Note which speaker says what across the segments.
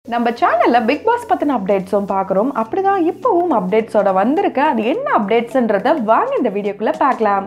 Speaker 1: நம்ம சேனல்ல big pass பத்தின அப்டேட்ஸும் பார்க்குறோம் அப்படிதான் இப்பவும் அப்டேட்ஸோட வந்திருக்கு அது என்ன அப்டேட்ஸ்ன்றத வாங்க இந்த வீடியோக்குள்ள பார்க்கலாம்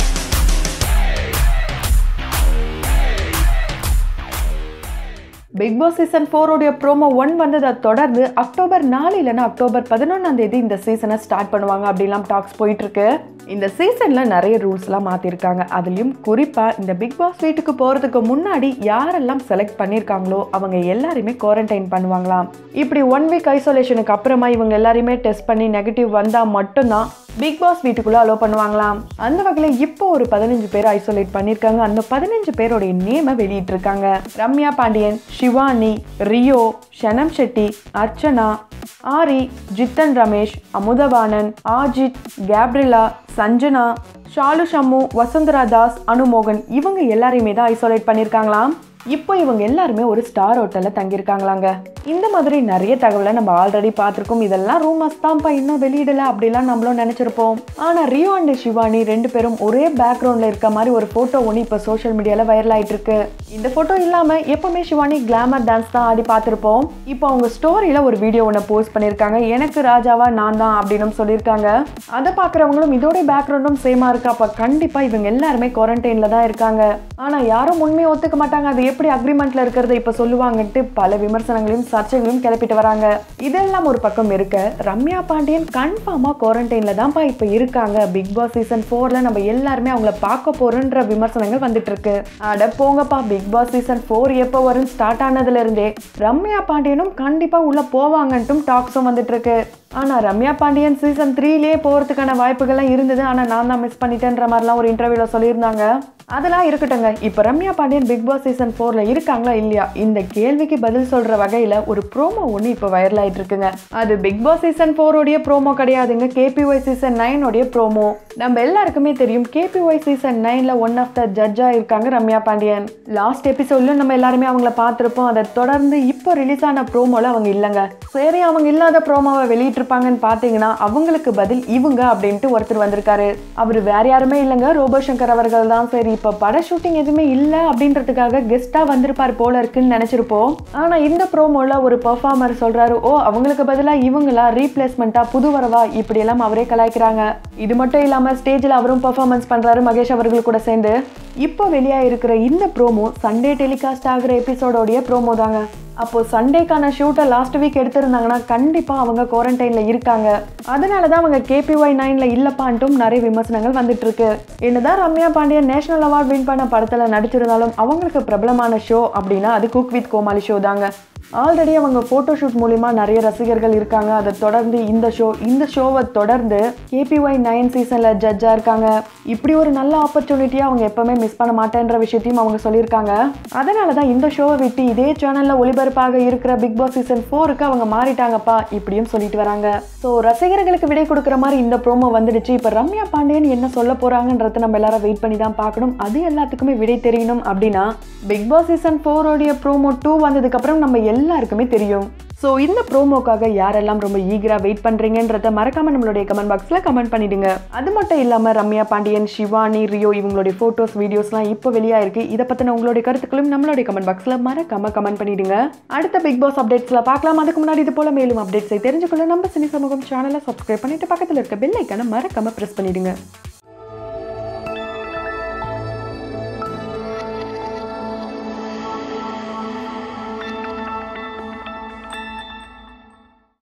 Speaker 1: பிக் பாஸ் சீசன் ஃபோரோடைய ப்ரோமோ ஒன் வந்ததை தொடர்ந்து அக்டோபர் நாலு இல்லைன்னா அக்டோபர் பதினொன்றாம் தேதி இந்த சீசனை ஸ்டார்ட் பண்ணுவாங்க அப்படிலாம் டாக்ஸ் போயிட்டு இருக்கு இந்த சீசன்ல நிறைய ரூல்ஸ்லாம் மாத்திருக்காங்க அதுலயும் குறிப்பா இந்த பிக் பாஸ் வீட்டுக்கு போறதுக்கு முன்னாடி யாரெல்லாம் செலக்ட் பண்ணிருக்காங்களோ அவங்க எல்லாருமே குவாரண்டைன் பண்ணுவாங்களாம் இப்படி ஒன் வீக் ஐசோலேஷனுக்கு அப்புறமா இவங்க எல்லாரையுமே டெஸ்ட் பண்ணி நெகட்டிவ் வந்தா மட்டும்தான் பிக் பாஸ் வீட்டுக்குள்ள அலோ பண்ணுவாங்களாம் அந்த வகையில் இப்போ ஒரு பதினஞ்சு பேர் ஐசோலேட் பண்ணியிருக்காங்க அந்த பதினஞ்சு பேருடைய நேமை வெளியிட்டிருக்காங்க ரம்யா பாண்டியன் சிவானி ரியோ ஷனம் ஷெட்டி அர்ச்சனா ஆரி ஜித்தன் ரமேஷ் அமுதவாணன் ஆஜித் கேப்ரிலா சஞ்சனா ஷாலு ஷம்மு வசுந்தரா தாஸ் அனுமோகன் இவங்க எல்லாரையுமே தான் ஐசோலேட் பண்ணியிருக்காங்களாம் இப்போ இவங்க எல்லாருமே ஒரு ஸ்டார் ஹோட்டலில் தங்கியிருக்காங்களாங்க இந்த மாதிரி நிறைய தகவலை நம்ம ஆல்ரெடி பார்த்துருக்கோம் இதெல்லாம் ரூமர்ஸ் தான்ப்பா இன்னும் வெளியிடல அப்படிலாம் நம்மளும் நினச்சிருப்போம் ஆனால் ரியோ அண்ட் சிவானி ரெண்டு பேரும் ஒரே பேக்ரவுண்டில் இருக்க மாதிரி ஒரு ஃபோட்டோ ஒன்று இப்போ சோஷியல் மீடியாவில் வைரல் ஆயிட்டு இருக்கு இந்த ஃபோட்டோ இல்லாமல் எப்பவுமே சிவானி கிளாமர் டான்ஸ் தான் ஆடி பார்த்துருப்போம் இப்போ அவங்க ஸ்டோரியில் ஒரு வீடியோ ஒன்று போஸ்ட் பண்ணியிருக்காங்க எனக்கு ராஜாவா நான் தான் அப்படின்னு சொல்லியிருக்காங்க அதை பார்க்குறவங்களும் இதோட பேக்ரவுண்டும் சேமாக இருக்கு அப்போ கண்டிப்பாக இவங்க எல்லாருமே குவாரண்டைனில் தான் இருக்காங்க ஆனால் யாரும் உண்மையை ஒத்துக்க மாட்டாங்க அது எப்படி அக்ரிமெண்ட்ல இருக்கிறத இப்ப சொல்லுவாங்கன்ட்டு பல விமர்சனங்களையும் சர்ச்சைகளையும் கிளப்பிட்டு வராங்க இதெல்லாம் ஒரு பக்கம் இருக்க ரம்யா பாண்டியன் கன்ஃபார்மா குவாரண்டைன்ல தான்ப்பா இப்ப இருக்காங்க பிக் பாஸ் சீசன் ஃபோர்ல நம்ம எல்லாருமே அவங்கள பார்க்க போறோன்ற விமர்சனங்கள் வந்துட்டு இருக்கு அட போங்கப்பா பிக் பாஸ் சீசன் ஃபோர் எப்போ வரும் ஸ்டார்ட் ஆனதுல இருந்தே ரம்யா பாண்டியனும் கண்டிப்பா உள்ள போவாங்கன்ட்டும் டாக்ஸும் வந்துட்டு இருக்கு ஆனா ரம்யா பாண்டியன் சீசன் த்ரீலேயே போறதுக்கான வாய்ப்புகள்லாம் இருந்தது ஆனா நான் தான் மிஸ் பண்ணிட்டேன்ற மாதிரிலாம் ஒரு இன்டர்வியூல சொல்லியிருந்தாங்க அதெல்லாம் இருக்கட்டுங்க இப்போ Ramya Pandian Bigg Boss season ஃபோர்ல இருக்காங்களா இல்லையா இந்த கேள்விக்கு பதில் சொல்ற வகையில ஒரு ப்ரோமோ ஒன்று இப்போ வைரல் ஆயிட்டு இருக்குங்க அது பிக் பாஸ் சீசன் ஃபோரோடைய ப்ரோமோ கிடையாதுங்க கேபிஒய் சீசன் நைனோடைய ப்ரோமோ நம்ம எல்லாருக்குமே தெரியும் கேபிஒய் சீசன் நைன்ல ஒன் ஆஃப் த ஜட்ஜா இருக்காங்க ரம்யா பாண்டியன் லாஸ்ட் எபிசோட்ல நம்ம எல்லாருமே அவங்கள பார்த்துருப்போம் அதை தொடர்ந்து இப்போ ரிலீஸ் ஆன ப்ரோமோல அவங்க இல்லைங்க சரி அவங்க இல்லாத ப்ரோமோவை வெளியிட்டிருப்பாங்கன்னு பார்த்தீங்கன்னா அவங்களுக்கு பதில் இவங்க அப்படின்ட்டு ஒருத்தர் வந்திருக்காரு அவர் வேற யாருமே இல்லைங்க ரோபோ சங்கர் அவர்கள் தான் சரி இப்போ பட ஷூட்டிங் எதுவுமே இல்லை அப்படின்றதுக்காக கெஸ்டா வந்திருப்பார் போல இருக்குன்னு நினைச்சிருப்போம் ஆனா இந்த ப்ரோமோல ஒரு பெர்ஃபார்மர் சொல்றாரு ஓ அவங்களுக்கு பதிலா இவங்களா ரீப்ளேஸ்மெண்ட்டா புது வரவா இப்படி எல்லாம் அவரே கலாய்க்கிறாங்க இது மட்டும் இல்லாம ஸ்டேஜில் அவரும் பெர்ஃபார்மன்ஸ் பண்றாரு மகேஷ் அவர்கள் கூட சேர்ந்து இப்போ வெளியா இருக்கிற இந்த ப்ரோமோ சண்டே டெலிகாஸ்ட் ஆகிற எபிசோடோடைய ப்ரோமோ தாங்க அப்போ சண்டேக்கான ஷூட்டை லாஸ்ட் வீக் எடுத்திருந்தாங்கன்னா கண்டிப்பாக அவங்க குவாரண்டைனில் இருக்காங்க அதனால தான் அவங்க கேபிஒய் நைனில் இல்லப்பான்ட்டும் நிறைய விமர்சனங்கள் வந்துட்டு இருக்கு என்னதான் Ramya Pandian national award win பண்ண படத்தில் நடிச்சிருந்தாலும் அவங்களுக்கு பிரபலமான ஷோ அப்படின்னா அது குக் வித் கோமாளி ஷோ தாங்க ஆல்ரெடி அவங்க ஃபோட்டோ ஷூட் மூலிமா நிறைய ரசிகர்கள் இருக்காங்க அதை தொடர்ந்து இந்த ஷோ இந்த ஷோவை தொடர்ந்து கேபிஒய் நைன் சீசனில் ஜட்ஜாக இருக்காங்க இப்படி ஒரு நல்ல ஆப்பர்ச்சுனிட்டியை அவங்க எப்பவுமே மிஸ் பண்ண மாட்டேன்ற விஷயத்தையும் அவங்க சொல்லியிருக்காங்க அதனால தான் இந்த ஷோவை விட்டு இதே சேனலில் ஒளிபரப்பாக இருக்கிற பிக் பாஸ் சீசன் ஃபோருக்கு அவங்க மாறிட்டாங்கப்பா இப்படியும் சொல்லிட்டு வராங்க ஸோ ரசிகர்களுக்கு விடை கொடுக்குற மாதிரி இந்த ப்ரோமோ வந்துடுச்சு இப்போ ரம்யா பாண்டியன் என்ன சொல்ல போறாங்கன்றத நம்ம எல்லாரும் வெயிட் பண்ணி தான் பார்க்கணும் அது எல்லாத்துக்குமே விடை தெரியணும் அப்படின்னா பிக் பாஸ் சீசன் ஃபோரோடைய ப்ரோமோ டூ வந்ததுக்கப்புறம் நம்ம எல்லாருக்குமே தெரியும் ஸோ இந்த ப்ரோமோக்காக யாரெல்லாம் ரொம்ப ஈகராக வெயிட் பண்ணுறீங்கன்றத மறக்காம நம்மளுடைய கமெண்ட் பாக்ஸில் கமெண்ட் பண்ணிடுங்க அது மட்டும் இல்லாமல் ரம்யா பாண்டியன் சிவானி ரியோ இவங்களுடைய ஃபோட்டோஸ் வீடியோஸ்லாம் இப்போ வெளியாயிருக்கு இதை பற்றின உங்களுடைய கருத்துக்களும் நம்மளுடைய கமெண்ட் பாக்ஸில் மறக்காம கமெண்ட் பண்ணிடுங்க அடுத்த பிக் பாஸ் அப்டேட்ஸில் பார்க்கலாம் அதுக்கு முன்னாடி இது போல மேலும் அப்டேட்ஸை தெரிஞ்சுக்கொள்ள நம்ம சினி சமூகம் சேனலை சப்ஸ்கிரைப் பண்ணிட்டு பக்கத்தில் இருக்க பெல் ஐக்கானை மறக்காம ப்ரெஸ் பண்ணிடுங்க